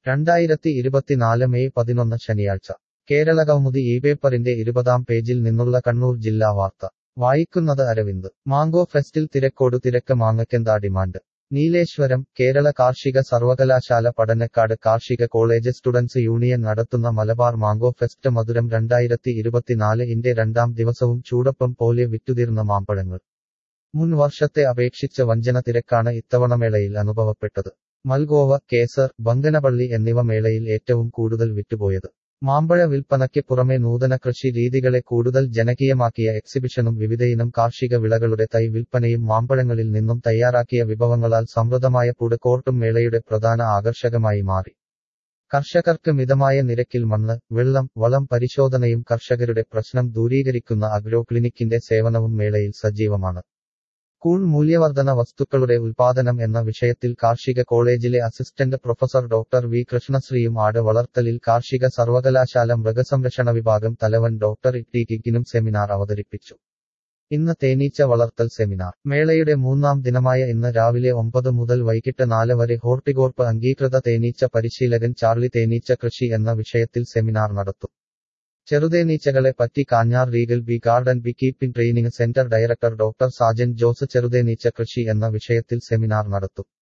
രണ്ടായിരത്തി ഇരുപത്തിനാല് മെയ് പതിനൊന്ന് ശനിയാഴ്ച കേരള കൗമുദി ഈ പേപ്പറിന്റെ ഇരുപതാം പേജിൽ നിന്നുള്ള കണ്ണൂർ ജില്ലാ വാർത്ത വായിക്കുന്നത് അരവിന്ദ് മാംഗോ ഫെസ്റ്റിൽ തിരക്കോടു തിരക്ക് മാങ്ങയ്ക്കെന്താ ഡിമാൻഡ് നീലേശ്വരം കേരള കാർഷിക സർവകലാശാല പഠനക്കാട് കാർഷിക കോളേജ് സ്റ്റുഡൻസ് യൂണിയൻ നടത്തുന്ന മലബാർ മാംഗോ ഫെസ്റ്റ് മധുരം രണ്ടായിരത്തി ഇരുപത്തിനാല് ഇന്റെ രണ്ടാം ദിവസവും ചൂടപ്പം പോലെ വിറ്റുതീർന്ന മാമ്പഴങ്ങൾ മുൻ വർഷത്തെ അപേക്ഷിച്ച് വഞ്ചന തിരക്കാണ് ഇത്തവണ മേളയിൽ അനുഭവപ്പെട്ടത് മൽഗോവ കേസർ ബങ്കനപള്ളി എന്നിവ മേളയിൽ ഏറ്റവും കൂടുതൽ വിറ്റുപോയത് മാമ്പഴ വിൽപ്പനയ്ക്ക് പുറമെ നൂതന കൃഷി രീതികളെ കൂടുതൽ ജനകീയമാക്കിയ എക്സിബിഷനും വിവിധയിനം കാർഷിക വിളകളുടെ തൈ വിൽപ്പനയും മാമ്പഴങ്ങളിൽ നിന്നും തയ്യാറാക്കിയ വിഭവങ്ങളാൽ സമൃദ്ധമായ പുടക്കോർട്ടും മേളയുടെ പ്രധാന ആകർഷകമായി മാറി കർഷകർക്ക് മിതമായ നിരക്കിൽ മണ്ണ് വെള്ളം വളം പരിശോധനയും കർഷകരുടെ പ്രശ്നം ദൂരീകരിക്കുന്ന അഗ്രോ ക്ലിനിക്കിന്റെ സേവനവും മേളയിൽ സജീവമാണ് കൂൺ മൂല്യവർധന വസ്തുക്കളുടെ ഉൽപാദനം എന്ന വിഷയത്തിൽ കാർഷിക കോളേജിലെ അസിസ്റ്റന്റ് പ്രൊഫസർ ഡോക്ടർ വി കൃഷ്ണശ്രീയും ആട് വളർത്തലിൽ കാർഷിക സർവകലാശാല മൃഗസംരക്ഷണ വിഭാഗം തലവൻ ഡോക്ടർ ടി കിക്കിനും സെമിനാർ അവതരിപ്പിച്ചു ഇന്ന് തേനീച്ച വളർത്തൽ സെമിനാർ മേളയുടെ മൂന്നാം ദിനമായ ഇന്ന് രാവിലെ ഒമ്പത് മുതൽ വൈകിട്ട് നാല് വരെ ഹോർട്ടികോർപ്പ് അംഗീകൃത തേനീച്ച പരിശീലകൻ ചാർലി തേനീച്ച കൃഷി എന്ന വിഷയത്തിൽ സെമിനാർ നടത്തും ചെറുതേനീച്ചകളെ പറ്റി Kanjar regal bee garden beekeeping training centre director doctor Sajan Jose ചെറുതേനീച്ച കൃഷി എന്ന വിഷയത്തിൽ സെമിനാർ നടത്തും